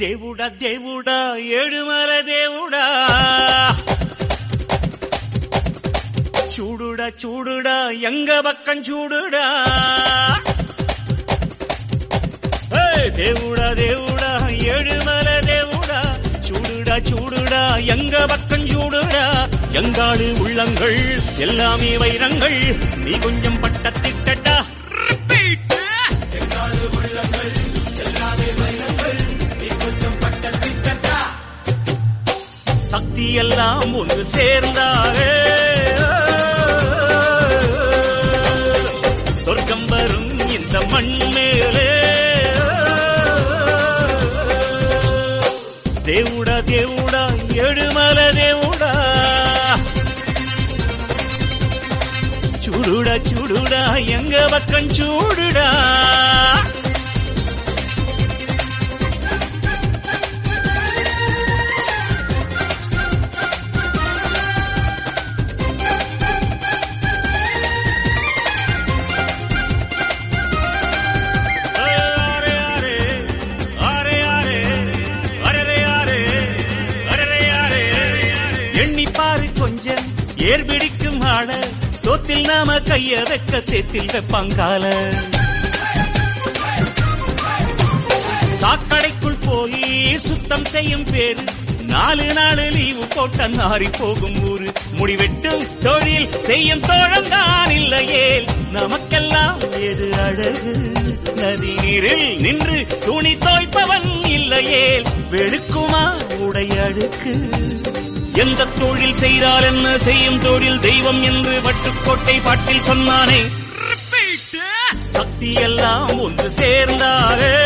దేవుడా దేవుడా ఏడుమల దేవుడా చూడుడా చూడుడా ఎంగ పక్కం చూడుడా ஏய், దేవుడా దేవుడా ஏழுமல దేవుడా చూడుடா చూడుடா எங்க பக்கம் చూడుடா எங்காடு உள்ளங்கள் எல்லாமே வைரங்கள் நீ கொஞ்சம் பட்ட திட்டட்டா சக்தி எல்லாம் ஒன்று சேர்ந்தாரே சொர்க்கம் வரும் இந்த மண் மேலே దేవుడా దేవుడా ఏడుమల దేవుడా చూడుడా చూడుడా ఎంగ పక్కం చూడుడా அரே அரே அரே அரே அரே அரே அரே அரே எண்ணி பாரு கொஞ்சம் ஏர் பிடிக்கும் ஆள சோத்தில் நாம கைய வைக்க சேத்தில் வைப்பாங்கால சாக்கடைக்குள் போய் சுத்தம் செய்யும் பேரு நாலு நாலு லீவு போட்ட நாரி போகும் ஊரு முடிவெட்டும் தொழில் செய்யும் தோழம்தான் இல்லையே நமக்கெல்லாம் எது அழகு நதி நீரில் நின்று துணி தோய்ப்பவன் இல்லையே வெளுக்குமா உடை அழுக்கு எந்த தொழில் செய்தால் என்ன செய்யும் தொழில் தெய்வம் என்று வட்டுக்கோட்டை பாட்டில் சொன்னானே சக்தி எல்லாம் ஒன்று சேர்ந்தாரே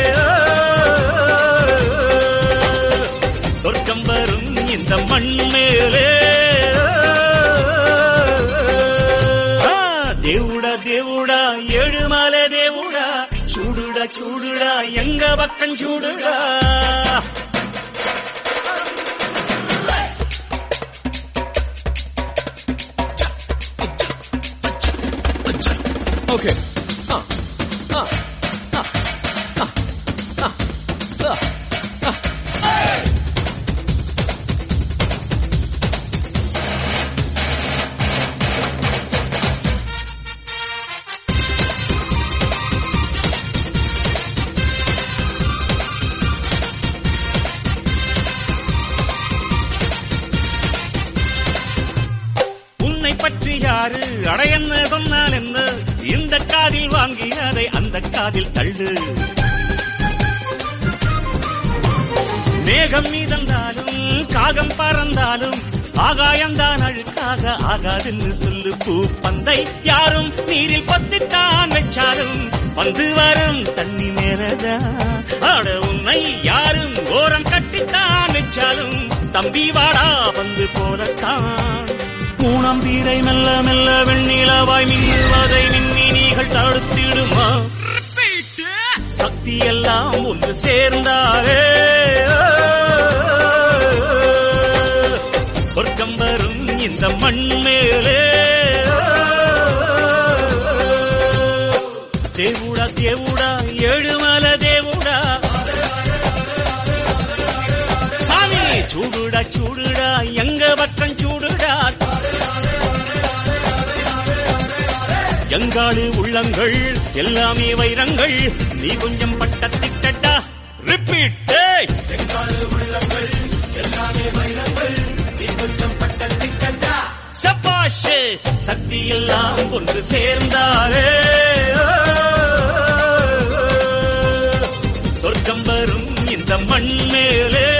சொர்க்கம் வரும் இந்த மண் மேலே ஆ, దేవుడా దేవుడా ఏడుమల దేవుడా చూడుడా చూడుడా ఎంగ పక్కం చూడుడా Okay. Uh, uh, uh, uh, uh, uh, uh. உன்னை பற்றி யாரு அடையன்னு சொன்னால் என்ன இந்த காதில் வாங்கி அதை அந்த காதில் தள்ளு மேகம் மீதந்தாலும் காகம் பறந்தாலும் ஆகாயம்தான் அழுக்காக ஆகாதுன்னு சொல்லு பூ பந்தை யாரும் நீரில் பத்தித்தான் வச்சாலும் வந்து வரும் தண்ணி மேலதான் ஆட உன்னை யாரும் ஓரம் கட்டித்தான் வச்சாலும் தம்பி வாடா வந்து போலத்தான் மூணாம் பீரை மெல்ல மெல்ல வெண்ணிலவாய் மின்னுவதை மின்மினிகள் தடுத்திடுமா சக்தி எல்லாம் ஒன்று சேர்ந்தாரே சொர்க்கம் வரும் இந்த மண் மேலே దేవుడా దేవుడా ఏడుమల దేవుడా சாமி చూడుడా చూడుడా எங்க பக்கம் చూడుடா எங்காடு உள்ளங்கள் எல்லாமே வைரங்கள் நீ கொஞ்சம் பட்ட திட்டட்டா ரிப்பீட் சப்பாஷ் சக்தி எல்லாம் ஒன்று சேர்ந்தாரே சொர்க்கம் வரும் இந்த மண் மேலே